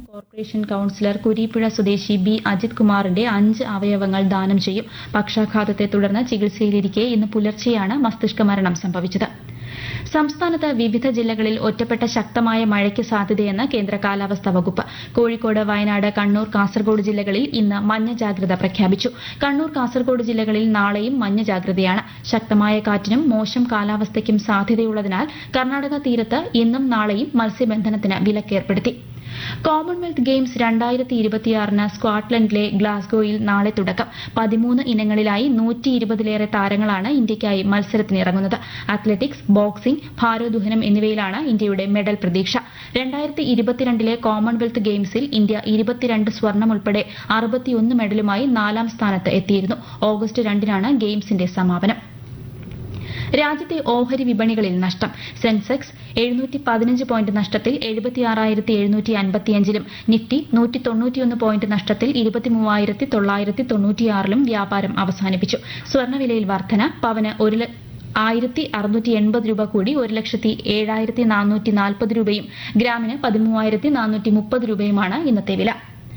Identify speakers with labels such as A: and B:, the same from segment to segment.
A: corporation councillor Kureepuzha സ്വദേശി B Ajith കുമാറിന്റെ അഞ്ച് അവയവങ്ങൾ ദാനം ചെയ്യും പക്ഷാഘാതത്തെ തുടർന്ന് ചികിത്സയിലിരിക്കെ ഇന്ന് പുലർച്ചെയാണ് മസ്തിഷ്ക മരണം സംഭവിച്ചത് സംസ്ഥാനത്ത് വിവിധ ജില്ലകളിൽ ഒറ്റപ്പെട്ട ശക്തമായ മഴയ്ക്ക് സാധ്യതയെന്ന് കേന്ദ്ര കാലാവസ്ഥാ വകുപ്പ് കോഴിക്കോട് വയനാട് കണ്ണൂർ കാസർഗോഡ് ജില്ലകളിൽ ഇന്ന് മഞ്ഞ ജാഗ്രത പ്രഖ്യാപിച്ചു കണ്ണൂർ കാസർഗോഡ് ജില്ലകളിൽ നാളെയും മഞ്ഞ ജാഗ്രതയാണ് ശക്തമായ കാറ്റിനും മോശം കാലാവസ്ഥയ്ക്കും സാധ്യതയുള്ളതിനാൽ കർണാടക തീരത്ത് ഇന്നും നാളെയും മത്സ്യബന്ധനത്തിന് വിലക്കേർപ്പെടുത്തി കോമൺവെൽത്ത് ഗെയിംസ് രണ്ടായിരത്തി ഇരുപത്തിയാറിന് സ്കോട്ട്ലൻഡിലെ ഗ്ലാസ്ഗോയിൽ നാളെ തുടക്കം പതിമൂന്ന് ഇനങ്ങളിലായി നൂറ്റി ഇരുപതിലേറെ താരങ്ങളാണ് ഇന്ത്യയ്ക്കായി മത്സരത്തിനിറങ്ങുന്നത് അത്ലറ്റിക്സ് ബോക്സിംഗ് ഭാരോദ്വഹനം എന്നിവയിലാണ് ഇന്ത്യയുടെ മെഡൽ പ്രതീക്ഷ രണ്ടായിരത്തി ഇരുപത്തിരണ്ടിലെ കോമൺവെൽത്ത് ഗെയിംസിൽ ഇന്ത്യ ഇരുപത്തിരണ്ട് സ്വർണം ഉൾപ്പെടെ അറുപത്തിയൊന്ന് മെഡലുമായി നാലാം സ്ഥാനത്ത് എത്തിയിരുന്നു ഓഗസ്റ്റ് രണ്ടിനാണ് ഗെയിംസിന്റെ സമാപനം രാജ്യത്തെ ഓഹരി വിപണികളിൽ നഷ്ടം സെൻസെക്സ് എഴുന്നൂറ്റി പതിനഞ്ച് പോയിന്റ് നഷ്ടത്തിൽ എഴുപത്തിയാറായിരത്തി എഴുന്നൂറ്റി അൻപത്തിയഞ്ചിലും നിഫ്റ്റി നൂറ്റി തൊണ്ണൂറ്റിയൊന്ന് പോയിന്റ് നഷ്ടത്തിൽ ഇരുപത്തിമൂവായിരത്തി തൊള്ളായിരത്തി തൊണ്ണൂറ്റിയാറിലും വ്യാപാരം അവസാനിപ്പിച്ചു സ്വർണ്ണവിലയിൽ വർധന പവന് ഒരു ല- ആയിരത്തി അറുന്നൂറ്റി എൺപത് രൂപ കൂടി ഒരു ലക്ഷത്തി ഏഴായിരത്തി നാനൂറ്റി നാൽപ്പത് രൂപയും ഗ്രാമിന് പതിമൂവായിരത്തി നാനൂറ്റി മുപ്പത് രൂപയുമാണ് ഇന്നത്തെ വില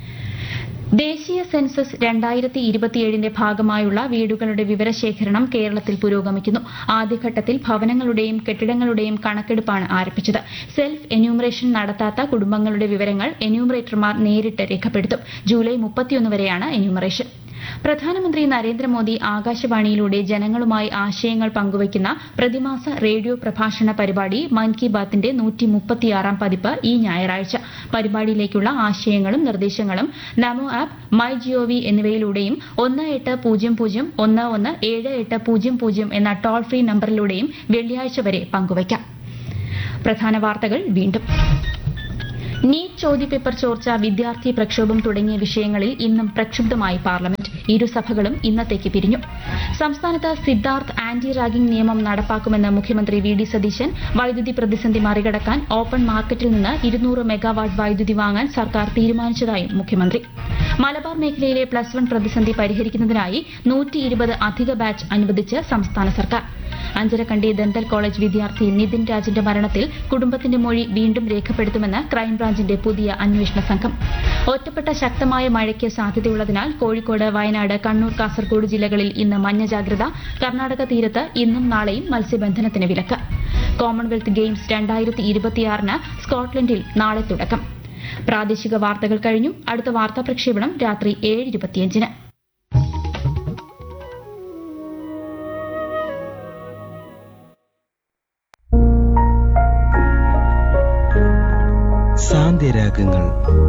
A: ദേശീയ സെൻസസ് രണ്ടായിരത്തി ഇരുപത്തിയേഴിന്റെ ഭാഗമായുള്ള വീടുകളുടെ വിവരശേഖരണം കേരളത്തിൽ പുരോഗമിക്കുന്നു ആദ്യഘട്ടത്തിൽ ഭവനങ്ങളുടെയും കെട്ടിടങ്ങളുടെയും കണക്കെടുപ്പാണ് ആരംഭിച്ചത് സെൽഫ് എന്യൂമറേഷൻ നടത്താത്ത കുടുംബങ്ങളുടെ വിവരങ്ങൾ എന്യൂമറേറ്റർമാർ നേരിട്ട് രേഖപ്പെടുത്തും ജൂലൈ മുപ്പത്തിയൊന്ന് വരെയാണ് എന്യൂമറേഷൻ പ്രധാനമന്ത്രി നരേന്ദ്രമോദി ആകാശവാണിയിലൂടെ ജനങ്ങളുമായി ആശയങ്ങൾ പങ്കുവയ്ക്കുന്ന പ്രതിമാസ റേഡിയോ പ്രഭാഷണ പരിപാടി മൻ കി ബാത്തിന്റെ നൂറ്റി മുപ്പത്തിയാറാം പതിപ്പ് ഈ ഞായറാഴ്ച പരിപാടിയിലേക്കുള്ള ആശയങ്ങളും നിർദ്ദേശങ്ങളും നമോ ആപ്പ് മൈ ജിഒവി എന്നിവയിലൂടെയും ഒന്ന് എട്ട് പൂജ്യം പൂജ്യം ഒന്ന് ഒന്ന് ഏഴ് എട്ട് പൂജ്യം പൂജ്യം എന്ന ടോൾ ഫ്രീ നമ്പറിലൂടെയും വെള്ളിയാഴ്ച വരെ പങ്കുവയ്ക്കാം പ്രധാന വാർത്തകൾ വീണ്ടും നീറ്റ് ചോദ്യപേപ്പർ ചോർച്ച വിദ്യാർത്ഥി പ്രക്ഷോഭം തുടങ്ങിയ വിഷയങ്ങളിൽ ഇന്നും പ്രക്ഷുബ്ധമായി പാർലമെന്റ് ഇരുസഭകളും ഇന്നത്തേക്ക് പിരിഞ്ഞു സംസ്ഥാനത്ത് സിദ്ധാർത്ഥ് ആന്റി റാഗിംഗ് നിയമം നടപ്പാക്കുമെന്ന് മുഖ്യമന്ത്രി വി ഡി സതീശൻ വൈദ്യുതി പ്രതിസന്ധി മറികടക്കാൻ ഓപ്പൺ മാർക്കറ്റിൽ നിന്ന് ഇരുന്നൂറ് മെഗാവാട്ട് വൈദ്യുതി വാങ്ങാൻ സർക്കാർ തീരുമാനിച്ചതായും മുഖ്യമന്ത്രി മലബാർ മേഖലയിലെ പ്ലസ് വൺ പ്രതിസന്ധി പരിഹരിക്കുന്നതിനായി നൂറ്റി ഇരുപത് അധിക ബാച്ച് അനുവദിച്ച് സംസ്ഥാന സർക്കാർ അഞ്ചരക്കണ്ടി ദന്തൽ കോളേജ് വിദ്യാർത്ഥി നിതിൻ രാജിന്റെ മരണത്തിൽ കുടുംബത്തിന്റെ മൊഴി വീണ്ടും രേഖപ്പെടുത്തുമെന്ന് ക്രൈംബ്രാഞ്ചിന്റെ പുതിയ അന്വേഷണ സംഘം ഒറ്റപ്പെട്ട ശക്തമായ മഴയ്ക്ക് സാധ്യതയുള്ളതിനാൽ കോഴിക്കോട് വയനാട് കണ്ണൂർ കാസർഗോഡ് ജില്ലകളിൽ ഇന്ന് മഞ്ഞ ജാഗ്രത കർണാടക തീരത്ത് ഇന്നും നാളെയും മത്സ്യബന്ധനത്തിന് വിലക്ക് കോമൺവെൽത്ത് ഗെയിംസ് രണ്ടായിരത്തി ഇരുപത്തിയാറിന് സ്കോട്ട്ലൻഡിൽ നാളെ തുടക്കം പ്രാദേശിക വാർത്തകൾ കഴിഞ്ഞു അടുത്ത വാർത്താ പ്രക്ഷേപണം രാത്രി ഏഴ് ഇരുപത്തിയഞ്ചിന്
B: സാന്ത്യരാഗങ്ങൾ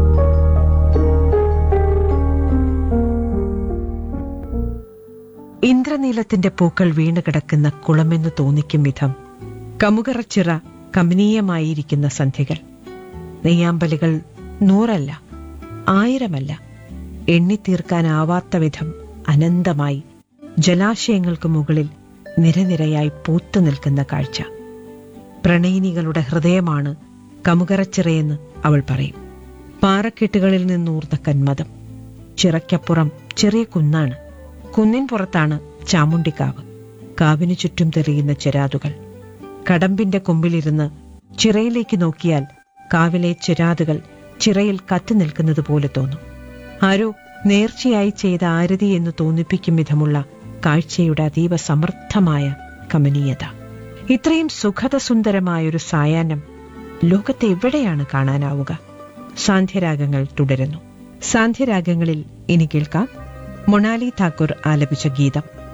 C: ഇന്ദ്രനീലത്തിന്റെ പൂക്കൾ വീണ് കിടക്കുന്ന കുളമെന്ന് തോന്നിക്കും വിധം കമുകറച്ചിറ കമനീയമായിരിക്കുന്ന സന്ധ്യകൾ നെയ്യാമ്പലുകൾ നൂറല്ല ആയിരമല്ല എണ്ണിത്തീർക്കാനാവാത്ത വിധം അനന്തമായി ജലാശയങ്ങൾക്ക് മുകളിൽ നിരനിരയായി പൂത്തു നിൽക്കുന്ന കാഴ്ച പ്രണയിനികളുടെ ഹൃദയമാണ് കമുകറച്ചിറയെന്ന് അവൾ പറയും പാറക്കെട്ടുകളിൽ നിന്നൂർന്ന കന്മതം ചിറയ്ക്കപ്പുറം ചെറിയ കുന്നാണ് കുന്നിൻ പുറത്താണ് ചാമുണ്ടിക്കാവ് കാവിനു ചുറ്റും തെളിയുന്ന ചിരാതുകൾ കടമ്പിന്റെ കൊമ്പിലിരുന്ന് ചിറയിലേക്ക് നോക്കിയാൽ കാവിലെ ചിരാതുകൾ ചിറയിൽ കത്തി നിൽക്കുന്നത് പോലെ തോന്നും ആരോ നേർച്ചയായി ചെയ്ത ആരതി എന്ന് തോന്നിപ്പിക്കും വിധമുള്ള കാഴ്ചയുടെ അതീവ സമർത്ഥമായ കമനീയത ഇത്രയും സുഖതസുന്ദരമായൊരു സായാഹ്നം ലോകത്തെ എവിടെയാണ് കാണാനാവുക സാന്ധ്യരാഗങ്ങൾ തുടരുന്നു സാന്ധ്യരാഗങ്ങളിൽ ഇനി കേൾക്കാം മൊണാലി താക്കൂർ ആലപിച്ച ഗീതം